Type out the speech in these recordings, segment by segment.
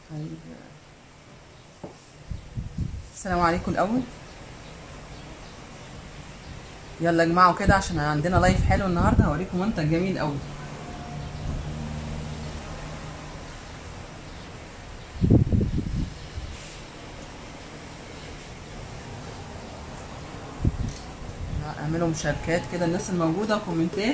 طيب السلام عليكم الاول يلا يا جماعه كده عشان عندنا لايف حلو النهارده هوريكم منتج جميل قوي اعملوا مشاركات كده الناس الموجوده وكومنتات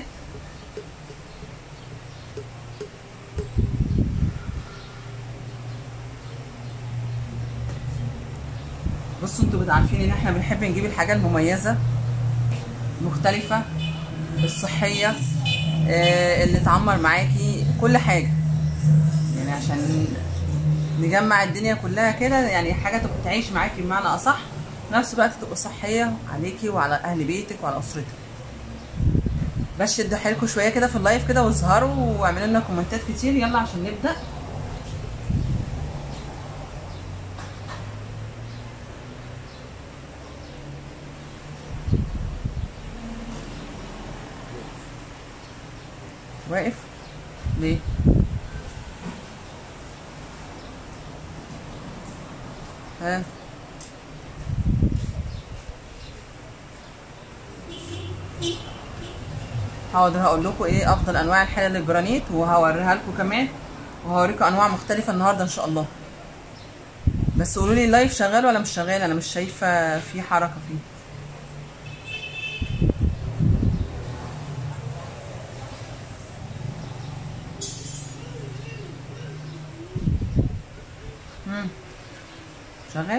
بصوا انتوا عارفين ان احنا بنحب نجيب الحاجه المميزه مختلفه الصحيه آه اللي تعمر معاكي كل حاجه يعني عشان نجمع الدنيا كلها كده يعني حاجه تبقى تعيش معاكي بمعنى اصح في نفس الوقت تبقى صحيه عليكي وعلى اهل بيتك وعلى اسرتك بس شدوا حيلكم شويه كده في اللايف كده واظهروا واعملوا لنا كومنتات كتير يلا عشان نبدا واقف ليه ها حاضر هقول لكم ايه افضل انواع الحلل الجرانيت وهوريها لكم كمان وهوريكم انواع مختلفه النهارده ان شاء الله بس قولوا لي اللايف شغال ولا مش شغال انا مش شايفه في حركه فيه مم. شغال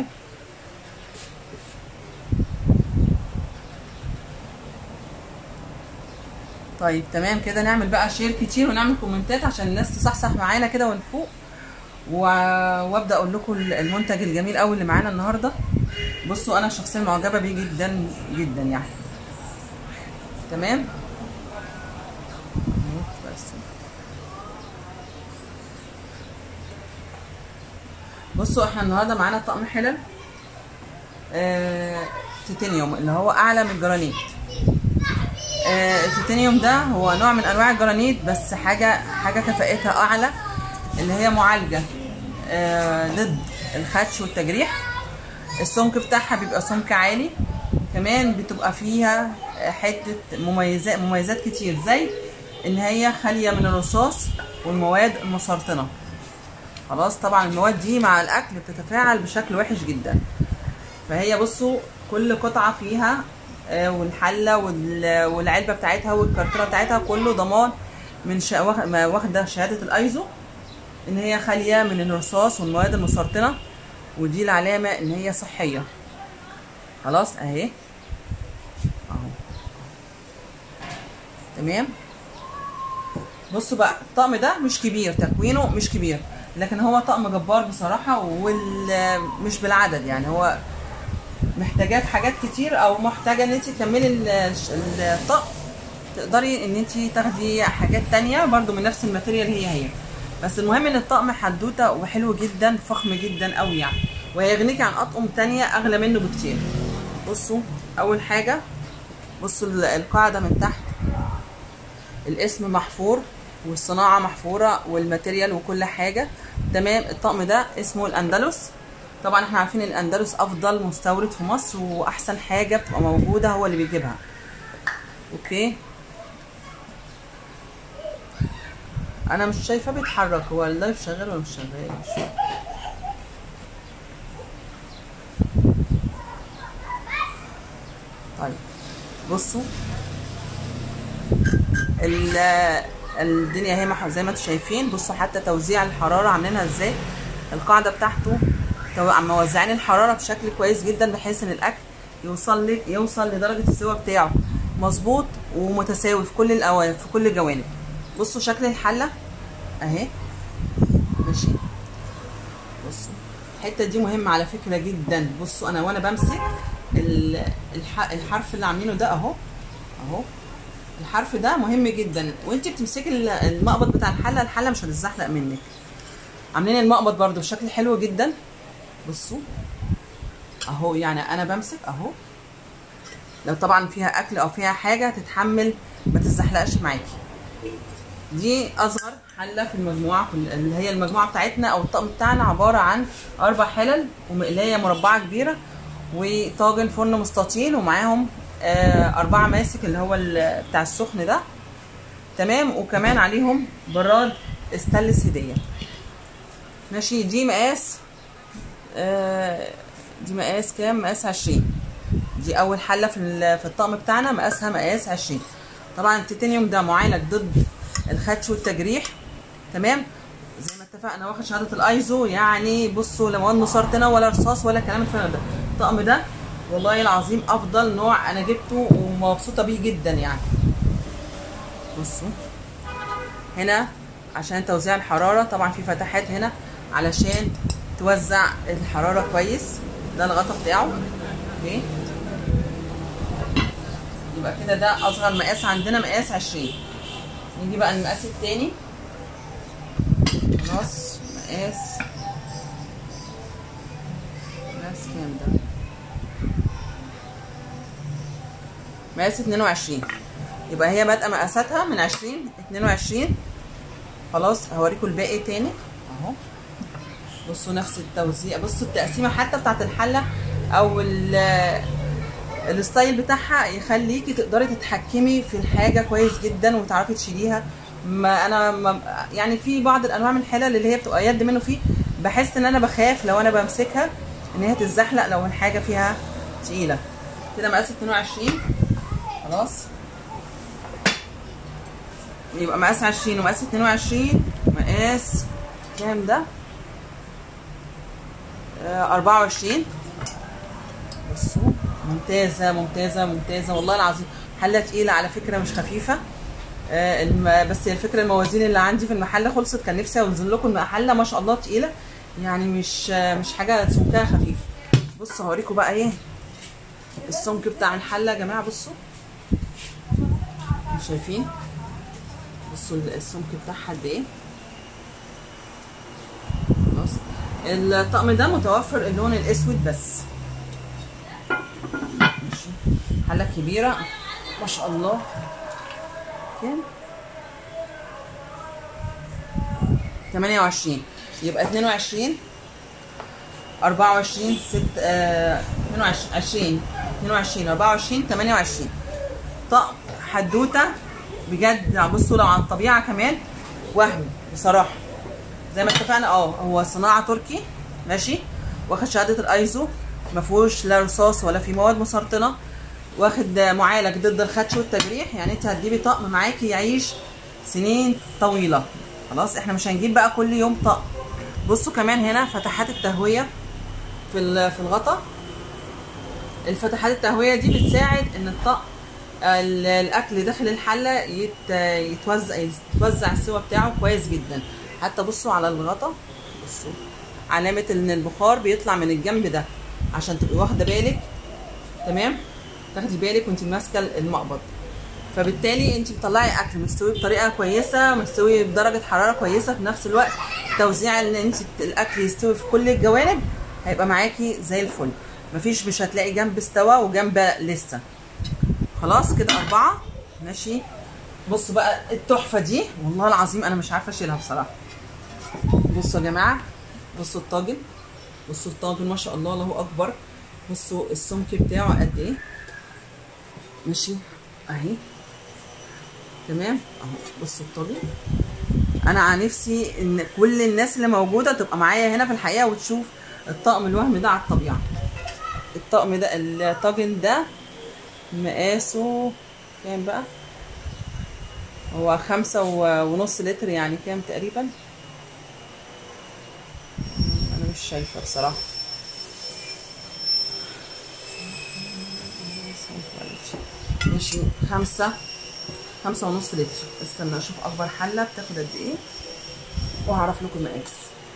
طيب تمام كده نعمل بقى شير كتير ونعمل كومنتات عشان الناس تصحصح معانا كده ونفوق و... وابدا اقول لكم المنتج الجميل قوي اللي معانا النهارده بصوا انا شخصيا معجبه بيه جدا جدا يعني تمام بس بصوا احنا النهارده معانا طقم حلل آه... تيتانيوم اللي هو اعلى من الجرانيت آه التيتانيوم ده هو نوع من انواع الجرانيت بس حاجه حاجه كفاءتها اعلى اللي هي معالجه آه ضد الخدش والتجريح السمك بتاعها بيبقى سمك عالي كمان بتبقى فيها حته مميزات مميزات كتير زي ان هي خاليه من الرصاص والمواد المسرطنه خلاص طبعا المواد دي مع الاكل بتتفاعل بشكل وحش جدا فهي بصوا كل قطعه فيها والحله والعلبه بتاعتها والكرتونه بتاعتها كله ضمان من شا... واخده شهاده الايزو ان هي خاليه من الرصاص والمواد المسرطنه ودي العلامه ان هي صحيه خلاص اهي اهو تمام بصوا بقى الطقم ده مش كبير تكوينه مش كبير لكن هو طقم جبار بصراحه ومش بالعدد يعني هو محتاجاه في حاجات كتير او محتاجه ان انت تكملي الطقم تقدري ان انت تاخدي حاجات تانية برضو من نفس الماتيريال هي هي بس المهم ان الطقم حدوته وحلو جدا فخم جدا قوي يعني وهيغنيكي عن اطقم تانية اغلى منه بكتير بصوا اول حاجه بصوا القاعده من تحت الاسم محفور والصناعه محفوره والماتيريال وكل حاجه تمام الطقم ده اسمه الاندلس طبعا احنا عارفين ان الاندلس افضل مستورد في مصر واحسن حاجه بتبقى موجوده هو اللي بيجيبها اوكي انا مش شايفاه بيتحرك هو اللايف شغال ولا مش شغال مش فاهم طيب بصوا الدنيا اهي زي ما انتم شايفين بصوا حتى توزيع الحراره عاملينها ازاي القاعده بتاعته موزعين الحراره بشكل كويس جدا بحيث ان الاكل يوصل لك يوصل لدرجه السوا بتاعه مظبوط ومتساوي في كل الاوان في كل الجوانب بصوا شكل الحله اهي ماشي بصوا الحته دي مهمه على فكره جدا بصوا انا وانا بمسك الحرف اللي عاملينه ده اهو اهو الحرف ده مهم جدا وانت بتمسكي المقبض بتاع الحله الحله مش هتتزحلق منك عاملين المقبض برده بشكل حلو جدا بصوا اهو يعني انا بمسك اهو لو طبعا فيها اكل او فيها حاجه تتحمل ما تتزحلقش معاكي دي اصغر حله في المجموعه كل- اللي هي المجموعه بتاعتنا او الطقم بتاعنا عباره عن اربع حلل ومقلايه مربعه كبيره وطاجن فرن مستطيل ومعاهم آه، اربعه ماسك اللي هو ال- بتاع السخن ده تمام وكمان عليهم براد استانلس هديه ماشي دي مقاس آه، دي مقاس كام مقاس 20 دي اول حله في ال- في الطقم بتاعنا مقاسها مقاس 20 طبعا التيتانيوم ده معالج ضد الخدش والتجريح تمام زي ما اتفقنا واخد شهاده الايزو يعني بصوا لا مواد مسرطنه ولا رصاص ولا كلام الفارغ ده الطقم ده والله العظيم افضل نوع انا جبته ومبسوطه بيه جدا يعني بصوا هنا عشان توزيع الحراره طبعا في فتحات هنا علشان توزع الحراره كويس ده الغطا بتاعه اوكي يبقى كده ده اصغر مقاس عندنا مقاس 20 نيجي بقى المقاس التاني خلاص مقاس مقاس كام ده مقاس 22 يبقى هي بادئه مقاساتها من 20 22 خلاص هوريكم الباقي تاني اهو بصوا نفس التوزيع بصوا التقسيمه حتى بتاعت الحله او ال- الستايل بتاعها يخليكي تقدري تتحكمي في الحاجه كويس جدا وتعرفي تشيليها ما انا ما يعني في بعض الانواع من الحلل اللي هي بتبقى يد منه فيه بحس ان انا بخاف لو انا بمسكها ان هي تتزحلق لو الحاجه فيها تقيله كده مقاس 22 خلاص يبقى مقاس 20 ومقاس 22 مقاس كام ده؟ آه 24 بصوا ممتازة ممتازة ممتازة والله العظيم حلة تقيلة على فكرة مش خفيفة آه الم... بس هي الفكرة الموازين اللي عندي في المحلة خلصت كان نفسي اوزن لكم المحلة ما شاء الله تقيلة يعني مش آه مش حاجة سمكها خفيف بصوا هوريكم بقى ايه السمك بتاع الحلة يا جماعة بصوا شايفين بصوا السمك بتاعها قد ايه خلاص الطقم ده متوفر اللون الاسود بس ماشي حله كبيره ما شاء الله كام 28 يبقى 22 24 6 آه 22 20 22 24 28 طقم حدوته بجد بصوا لو عن الطبيعه كمان وهم بصراحه زي ما اتفقنا اه هو صناعه تركي ماشي واخد شهاده الايزو ما فيهوش لا رصاص ولا في مواد مسرطنه واخد معالج ضد الخدش والتجريح يعني انت هتجيبي طقم معاكي يعيش سنين طويله خلاص احنا مش هنجيب بقى كل يوم طقم بصوا كمان هنا فتحات التهويه في ال- في الغطا الفتحات التهويه دي بتساعد ان الطقم ال- الاكل داخل الحله يت... يتوزع يتوزع السوا بتاعه كويس جدا حتى بصوا على الغطا بصوا علامه ان البخار بيطلع من الجنب ده عشان تبقي واخده بالك تمام تاخدي بالك وانت ماسكه المقبض فبالتالي انت بتطلعي اكل مستوي بطريقه كويسه مستوي بدرجه حراره كويسه في نفس الوقت توزيع ان انت الاكل يستوي في كل الجوانب هيبقى معاكي زي الفل مفيش مش هتلاقي جنب استوى وجنب لسه خلاص كده أربعة ماشي بصوا بقى التحفة دي والله العظيم أنا مش عارفة أشيلها بصراحة بصوا يا جماعة بصوا الطاجن بصوا الطاجن ما شاء الله الله أكبر بصوا السمك بتاعه قد إيه ماشي أهي تمام أهو بصوا الطاجن أنا عن نفسي إن كل الناس اللي موجودة تبقى معايا هنا في الحقيقة وتشوف الطقم الوهم ده على الطبيعة الطقم ده الطاجن ده مقاسه كام بقى هو خمسة و- ونص لتر يعني كام تقريبا انا مش شايفة بصراحة ماشي خمسة خمسة ونص لتر استنى اشوف اكبر حلة بتاخد قد ايه واعرف لكم المقاس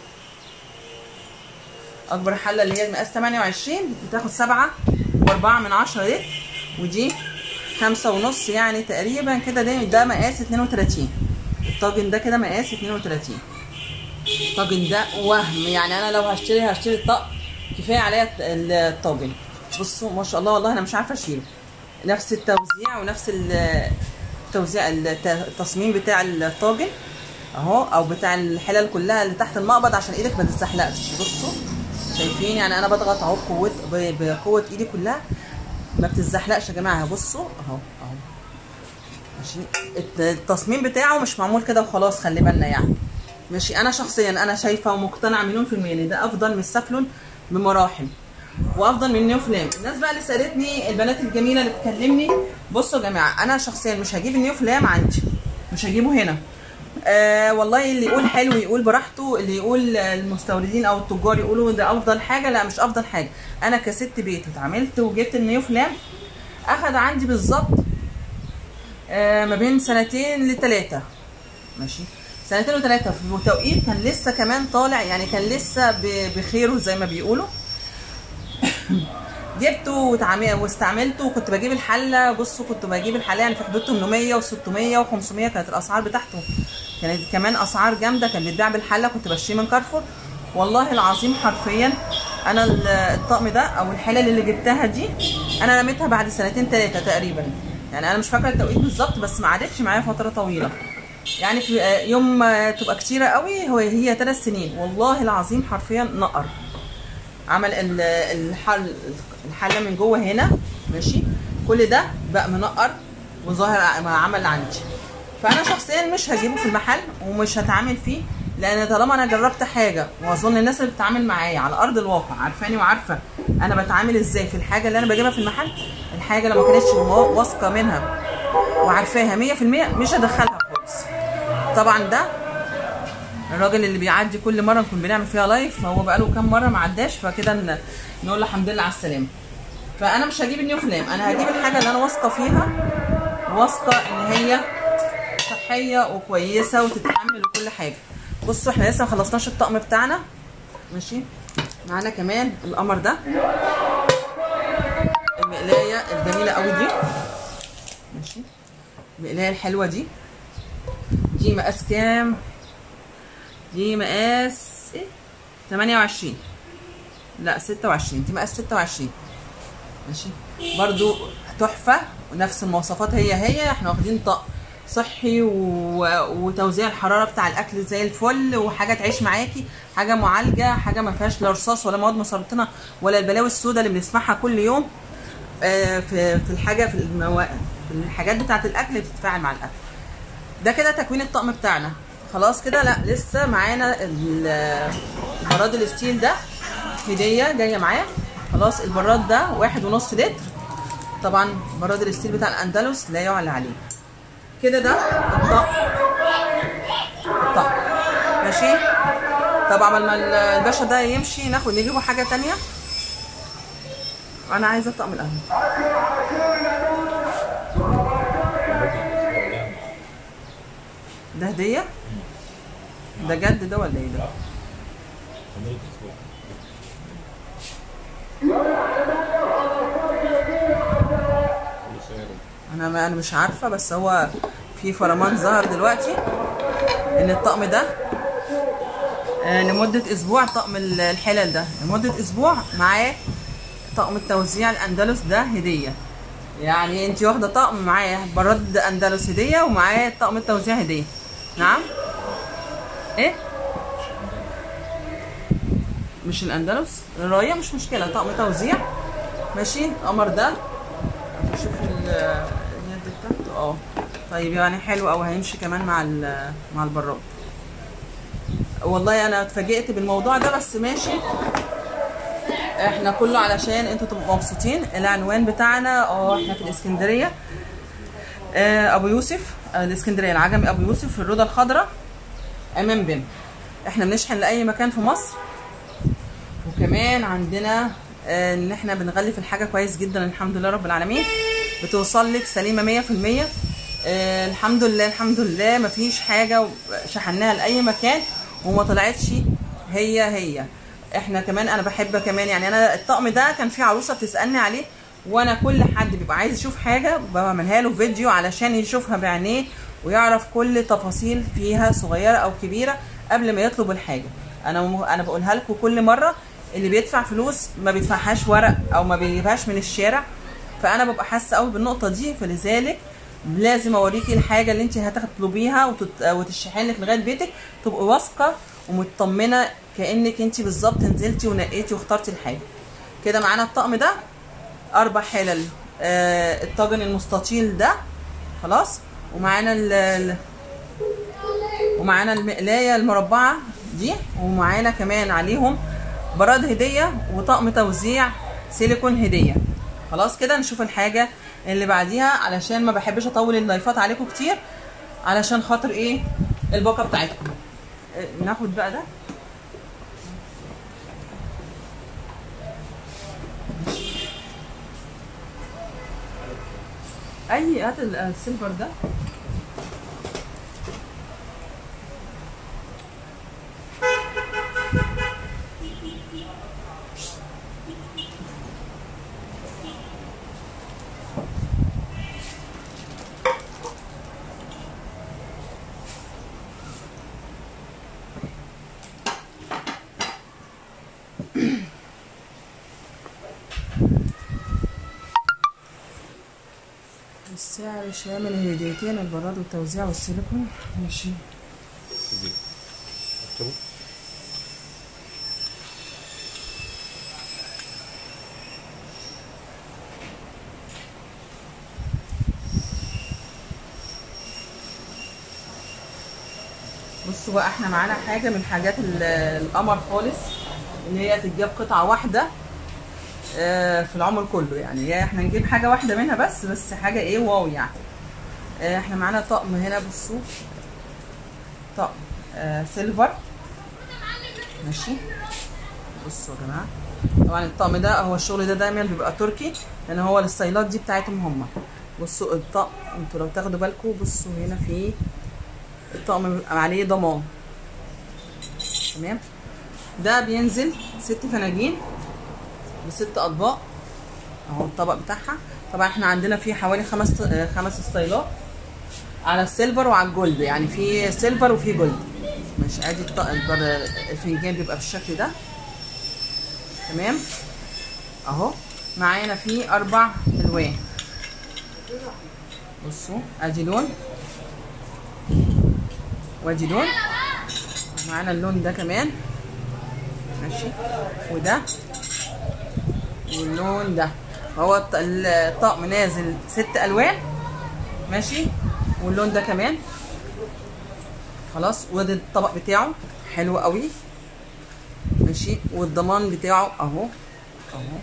اكبر حله اللي هي المقاس 28 بتاخد سبعة واربعة من عشرة لتر ودي خمسة ونص يعني تقريبا كده ده ده مقاس 32 الطاجن ده كده مقاس 32 الطاجن ده وهم يعني انا لو هشتري هشتري الطقم كفايه عليا الت- الطاجن بصوا ما شاء الله والله انا مش عارفه اشيله نفس التوزيع ونفس ال- التوزيع الت- التصميم بتاع الطاجن اهو او بتاع الحلل كلها اللي تحت المقبض عشان ايدك ما تتزحلقش بصوا شايفين يعني انا بضغط اهو بقوه ب- بقوه ايدي كلها ما بتتزحلقش يا جماعه بصوا اهو اهو ماشي الت- التصميم بتاعه مش معمول كده وخلاص خلي بالنا يعني ماشي انا شخصيا انا شايفه ومقتنعه مليون في الميه ان ده افضل من السافلون بمراحل وافضل من نيو فلام الناس بقى اللي سالتني البنات الجميله اللي بتكلمني بصوا يا جماعه انا شخصيا مش هجيب النيو فلام عندي مش هجيبه هنا آه والله اللي يقول حلو يقول براحته اللي يقول المستوردين او التجار يقولوا ده افضل حاجه لا مش افضل حاجه انا كست بيت اتعاملت وجبت النيو فلام اخد عندي بالظبط آه ما بين سنتين لثلاثه ماشي سنتين وثلاثه في توقيت كان لسه كمان طالع يعني كان لسه ب- بخيره زي ما بيقولوا جبته وتعامل واستعملته وكنت بجيب الحله بصوا كنت بجيب الحله يعني في حدود 800 و600 و500 كانت الاسعار بتاعته كانت كمان اسعار جامده كان بيتباع بالحله كنت بشتريه من كارفور والله العظيم حرفيا انا ال- الطقم ده او الحلل اللي جبتها دي انا رميتها بعد سنتين ثلاثه تقريبا يعني انا مش فاكره التوقيت بالظبط بس ما عادتش معايا فتره طويله يعني في آه، يوم ما تبقى كتيره قوي هو هي ثلاث سنين والله العظيم حرفيا نقر عمل ال- الحل الحله من جوه هنا ماشي كل ده بقى منقر وظاهر مع عمل عندي فانا شخصيا مش هجيبه في المحل ومش هتعامل فيه لان طالما انا جربت حاجه واظن الناس اللي بتتعامل معايا على ارض الواقع عارفاني وعارفه انا بتعامل ازاي في الحاجه اللي انا بجيبها في المحل الحاجه لو ما كانتش واثقه منها وعارفاها 100% مش هدخلها خالص طبعا ده الراجل اللي بيعدي كل مره نكون بنعمل فيها لايف فهو بقاله كام مره ما عداش فكده ن- نقول له الحمد لله على السلامه فانا مش هجيب النيو فلام انا هجيب الحاجه اللي انا واثقه فيها واثقه ان هي صحيه وكويسه وتتحمل وكل حاجه بصوا احنا لسه ما خلصناش الطقم بتاعنا ماشي معانا كمان القمر ده المقلايه الجميله قوي دي ماشي المقلايه الحلوه دي دي مقاس كام دي مقاس ايه 28 لا 26 دي مقاس 26 ماشي برضو تحفه ونفس المواصفات هي هي احنا واخدين طقم صحي و... وتوزيع الحراره بتاع الاكل زي الفل وحاجه تعيش معاكي حاجه معالجه حاجه ما فيهاش لا رصاص ولا مواد مسرطنه ولا البلاوي السوداء اللي بنسمعها كل يوم آه، في في الحاجه في, المو... في الحاجات بتاعه الاكل اللي بتتفاعل مع الاكل ده كده تكوين الطقم بتاعنا خلاص كده لا لسه معانا ال- البراد الستيل ده هديه جايه معاه خلاص البراد ده واحد ونص لتر طبعا براد الستيل بتاع الاندلس لا يعلى عليه كده ده الطقم الطقم ماشي طب عمل ما الباشا ده يمشي ناخد نجيبه حاجه تانية انا عايزه الطقم الاول ده هديه ده جد ده ولا ايه ده انا ما انا مش عارفه بس هو في فرمان ظهر دلوقتي ان الطقم ده آه، لمده اسبوع طقم ال- الحلل ده لمده اسبوع معاه طقم التوزيع الاندلس ده هديه يعني انت واخده طقم معاه براد اندلس هديه ومعاه طقم التوزيع هديه نعم ايه مش الاندلس الرايه مش مشكله طقم توزيع ماشي القمر ده شوف ال- اليد بتاعته اه طيب يعني حلو او هيمشي كمان مع ال- مع البراد والله انا اتفاجئت بالموضوع ده بس ماشي احنا كله علشان انتوا تبقوا مبسوطين العنوان بتاعنا اه احنا في الاسكندريه آه ابو يوسف آه الاسكندريه العجمي ابو يوسف في الروضه الخضراء امام بيم احنا بنشحن لاي مكان في مصر وكمان عندنا آه، ان احنا بنغلف الحاجه كويس جدا الحمد لله رب العالمين بتوصل لك سليمه 100% آه، الحمد لله الحمد لله مفيش حاجه شحناها لاي مكان وما طلعتش هي هي احنا كمان انا بحب كمان يعني انا الطقم ده كان في عروسه بتسالني عليه وانا كل حد بيبقى عايز يشوف حاجه بعملها له فيديو علشان يشوفها بعينيه ويعرف كل تفاصيل فيها صغيره او كبيره قبل ما يطلب الحاجه انا انا بقولها لكم كل مره اللي بيدفع فلوس ما بيدفعهاش ورق او ما بيجيبهاش من الشارع فانا ببقى حاسه قوي بالنقطه دي فلذلك لازم اوريكي الحاجه اللي انت هتطلبيها وتت... وتشحن لك لغايه بيتك تبقي واثقه ومطمنه كانك انت بالظبط نزلتي ونقيتي واخترتي الحاجه كده معانا الطقم ده اربع حلل آه الطاجن المستطيل ده خلاص ومعانا ال... ال- ومعانا المقلايه المربعه دي ومعانا كمان عليهم براد هديه وطقم توزيع سيليكون هديه خلاص كده نشوف الحاجه اللي بعديها علشان ما بحبش اطول اللايفات عليكم كتير علشان خاطر ايه الباقه بتاعتكم آه، ناخد بقى ده اي هات ال- السيلفر ده السعر شامل الهديتين البراد والتوزيع والسيليكون ماشي اكتبه بصوا بقى احنا معانا حاجه من حاجات ال- القمر خالص اللي هي تتجاب قطعه واحده آه، في العمر كله يعني هي احنا نجيب حاجه واحده منها بس بس حاجه ايه واو يعني آه، احنا معانا طقم هنا بصوا طقم آه، سيلفر ماشي بصوا يا جماعه طبعا الطقم ده هو الشغل ده دايما بيبقى تركي لان هو الستايلات دي بتاعتهم هم بصوا الطقم انتوا لو تاخدوا بالكم بصوا هنا في الطقم بيبقى عليه ضمان تمام ده بينزل ست فناجين بست اطباق اهو الطبق بتاعها طبعا احنا عندنا فيه حوالي خمس آه، خمس ستايلات على السيلفر وعلى الجولد يعني في سيلفر وفي جولد مش ادي الط- البر- الفنجان بيبقى بالشكل ده تمام اهو معانا فيه اربع الوان بصوا ادي لون وادي لون معانا اللون ده كمان ماشي وده واللون ده هو الط- الطقم نازل ست الوان ماشي واللون ده كمان خلاص وده الطبق بتاعه حلو قوي ماشي والضمان بتاعه اهو اهو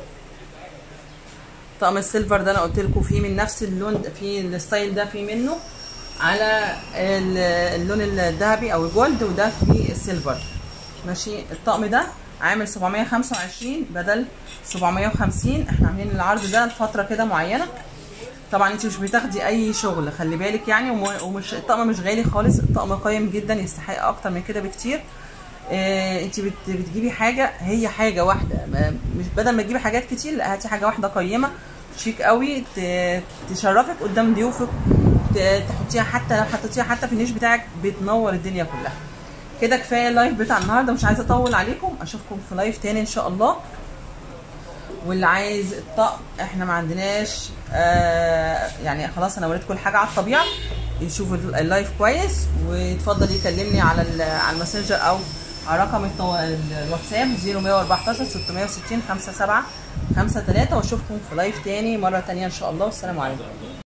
طقم السيلفر ده انا قلت لكم فيه من نفس اللون ده في الستايل ده فيه منه على ال- اللون الذهبي او الجولد وده فيه السيلفر ماشي الطقم ده عامل 725 بدل 750 احنا عاملين العرض ده لفتره كده معينه طبعا انت مش بتاخدي اي شغل خلي بالك يعني وم- ومش الطقم مش غالي خالص الطقم قيم جدا يستحق اكتر من كده بكتير اه انت بت بتجيبي حاجه هي حاجه واحده ما- مش بدل ما تجيبي حاجات كتير لا هاتي حاجه واحده قيمه شيك قوي ت- تشرفك قدام ضيوفك ت- تحطيها حتى لو حطيتيها حتى في النيش بتاعك بتنور الدنيا كلها كده كفايه اللايف بتاع النهارده مش عايزه اطول عليكم اشوفكم في لايف تاني ان شاء الله واللي عايز الطقم احنا ما عندناش آه يعني خلاص انا وريتكم الحاجه على الطبيعه يشوف ال- اللايف كويس ويتفضل يكلمني على ال- على الماسنجر او على رقم التو- الواتساب 0114 660 57 53 واشوفكم في لايف تاني مره تانيه ان شاء الله والسلام عليكم